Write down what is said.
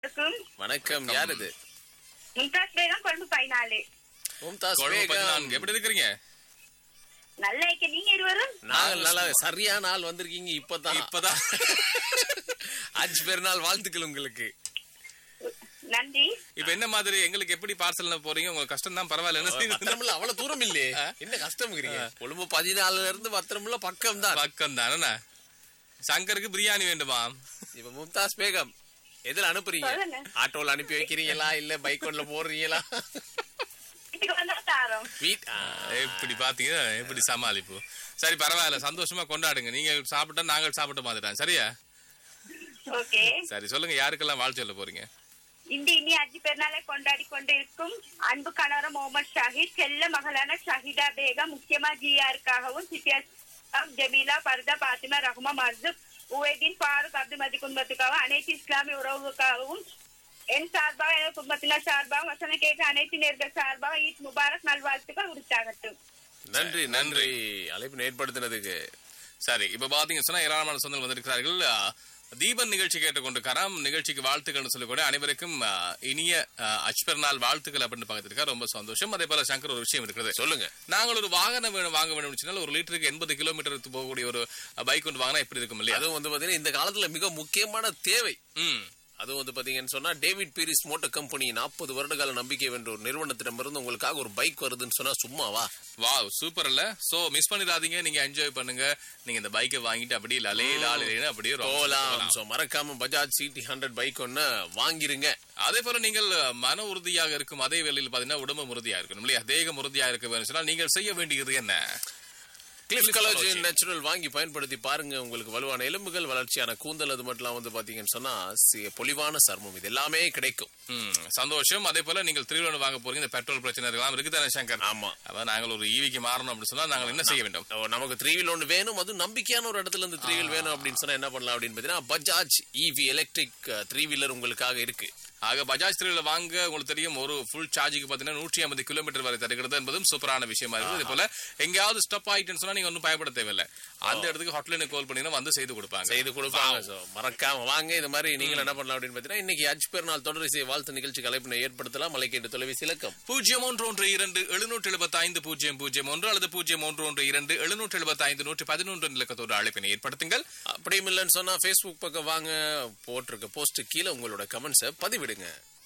இருக்கும் வணக்கம் யார் இது மும்தாஸ் பேகம் கொழும்பு பதினாலு மும்தாஸ் கொழும்பு பேகம். பதினான்கு. எப்படி இருக்கிறீங்க நல்லா இருக்க நீங்க இருவரும் நாங்கள் நல்லா சரியான ஆள் வந்திருக்கீங்க இப்பதான் இப்பதான் அஞ்சு பெருநாள் வாழ்த்துக்கள் உங்களுக்கு நன்றி இப்ப என்ன மாதிரி எங்களுக்கு எப்படி பார்சல்ல போறீங்க உங்களுக்கு கஷ்டம் தான் பரவாயில்ல என்ன செய்யுது? பத்திரமில்ல அவ்வளவு தூரம் இல்லையே என்ன கஷ்டம்ங்கிறீங்க கொழும்பு பதினாலுல இருந்து பத்திரமில்ல பக்கம் தான் பக்கம் தானே சங்கருக்கு பிரியாணி வேண்டுமா இப்ப மும்தாஸ் பேகம் எதுல அனுப்புறீங்க சொல்லுங்க. ஆட்டோல அனுப்பி வைக்கிறீங்களா இல்ல பைக் ஒன்ல போடுறீங்களா வீட்டுக்கு வந்தா தாரோம் வீட் ஆ, எப்படி பாத்தீங்க எப்படி சமாளிப்பு சரி பரவாயில்ல சந்தோஷமா கொண்டாடுங்க நீங்க சாப்பிட்டா நாங்கள் சாப்பிட்ட மாதிரிதான் சரியா ஓகே சரி சொல்லுங்க யாருக்கெல்லாம் வாழ்த்து சொல்ல போறீங்க இந்த இனி அஞ்சு பெருநாளை கொண்டாடி கொண்டிருக்கும் அன்பு கணவர் முகமது ஷாஹித் செல்ல மகளான ஷஹிதா பேகம் முக்கியமா ஜிஆருக்காகவும் சிபியா ஜமீலா பர்தா பாத்திமா ரஹ்மா மர்ஜுப் உவேதீன் ஃபாரூக் அப்துல் மதி குடும்பத்துக்காகவும் அனைத்து இஸ்லாமிய உறவுகளுக்காகவும் என் சார்பாக எனது குடும்பத்தினர் சார்பாக வசன கேட்க அனைத்து நேர்கள் சார்பாக ஈத் முபாரக் நல்வாழ்த்துக்கள் உரித்தாகட்டும் நன்றி நன்றி அழைப்பு ஏற்படுத்தினதுக்கு சரி இப்ப பாத்தீங்க சொன்னா ஏராளமான சொந்தங்கள் வந்திருக்கிறார்கள் ஆ, தீபன் நிகழ்ச்சி கேட்டுக்கொண்டிருக்காராம் நிகழ்ச்சிக்கு வாழ்த்துக்கள்னு சொல்லி கூட அனைவருக்கும் ஆ, இனிய ஆ, அச்பர் நாள் வாழ்த்துக்கள் அப்படின்னு பார்த்துருக்காரு ரொம்ப சந்தோஷம் அதே போல சங்கர் ஒரு விஷயம் இருக்கிறது சொல்லுங்க நாங்கள் ஒரு வாகனம் வேணும் வாங்க வேணும்னு சொன்னால் ஒரு லிட்டருக்கு எண்பது கிலோமீட்டர் போகக்கூடிய ஒரு பைக் ஒன்று வாங்கினா எப்படி இருக்கும் இல்லையா அதுவும் வந்து பாத்தீங்கன்னா இந்த காலத்துல மிக முக்கியமான தேவை ம் அதுவும் வந்து பாத்தீங்கன்னு சொன்னா டேவிட் பீரிஸ் மோட்டர் கம்பெனி நாற்பது வருடகால நம்பிக்கை வென்ற ஒரு நிறுவனத்திடமிருந்து உங்களுக்காக ஒரு பைக் வருதுன்னு சொன்னா சும்மாவா வா சூப்பர் இல்ல சோ மிஸ் பண்ணிடாதீங்க நீங்க என்ஜாய் பண்ணுங்க நீங்க இந்த பைக்கை வாங்கிட்டு அப்படியே லலே லாலே அப்படியே ரொம்ப போலாம் போலாம். So, மறக்காம பஜாஜ் சிடி ஹண்ட்ரட் பைக் ஒன்னு வாங்கிருங்க அதே போல நீங்கள் மன உறுதியாக இருக்கும் அதே வேளையில் பாத்தீங்கன்னா உடம்பு உறுதியா இருக்கணும் இல்லையா தேகம் உறுதியா இருக்க வேண்டும் சொன்னால் நீங்கள் செய்ய வேண்டியது என்ன Cliff Cliff collagen Collagen. Natural வாங்கி பயன்படுத்தி பாருங்க உங்களுக்கு வலுவான எலும்புகள் வளர்ச்சியான கூந்தல் அது மட்டும் இல்லாம வந்து பாத்தீங்கன்னு சொன்னா சி- பொலிவான சர்மம் இது எல்லாமே கிடைக்கும் ம், சந்தோஷம் அதே போல நீங்கள் திருவிழா வாங்க போறீங்க இந்த பெட்ரோல் பிரச்சனை இருக்கலாம் இருக்குதானே சங்கர் ஆமா அதான் நாங்கள் ஒரு ஈவிக்கு மாறணும் அப்படின்னு சொன்னா நாங்கள் என்ன செய்ய வேண்டும் ஓ, நமக்கு த்ரீ வீல் ஒன்று வேணும் அதுவும் நம்பிக்கையான ஒரு இடத்துல இருந்து த்ரீ வீல் வேணும் அப்படின்னு சொன்னா என்ன பண்ணலாம் அப்படின்னு பாத்தீங்கன்னா Bajaj EV electric three wheeler உங்களுக்காக இருக்கு ஆக பஜாஜ் திருவிழா வாங்க உங்களுக்கு தெரியும் ஒரு ஃபுல் சார்ஜுக்கு பாத்தீங்கன்னா நூற்றி ஐம்பது கிலோமீட்டர் வரை தருகிறது என்பதும் சூப்பரான விஷயமா இருக்குது இதே போல எங்கேயாவது ஸ்டப் ஆயிட்டுன்னு சொன்னா நீங்க ஒன்றும் பயப்பட தேவையில்லை அந்த இடத்துக்கு ஹாட்லைனுக்கு கால் பண்ணீங்கன்னா வந்து செய்து கொடுப்பாங்க செய்து கொடுப்பாங்க So, மறக்காம வாங்க இது மாதிரி நீங்கள் என்ன பண்ணலாம் அப்படின்னு பாத்தீங்கன்னா இன்னைக்கு அஜ் பெருநாள் தொடர் இசை வாழ்த்து நிகழ்ச்சிக்கு அழைப்பினை ஏற்படுத்தலாம் மலைக்கேட்டு தொலைபேசி இலக்கம் பூஜ்ஜியம் ஒன்று ஒன்று இரண்டு எழுநூற்று எழுபத்தி ஐந்து பூஜ்ஜியம் பூஜ்ஜியம் ஒன்று அல்லது பூஜ்ஜியம் ஒன்று ஒன்று இரண்டு எழுநூற்று எழுபத்தி ஐந்து நூற்றி பதினொன்று இலக்கத்தோடு அழைப்பினை ஏற்படுத்துங்கள் அப்படியும் இல்லைன்னு சொன்னா ஃபேஸ்புக் பக்கம் வாங்க போட்டிருக்க போஸ்ட் கீழே உங்களோட கமெண்ட்ஸை பதிவிடுங்க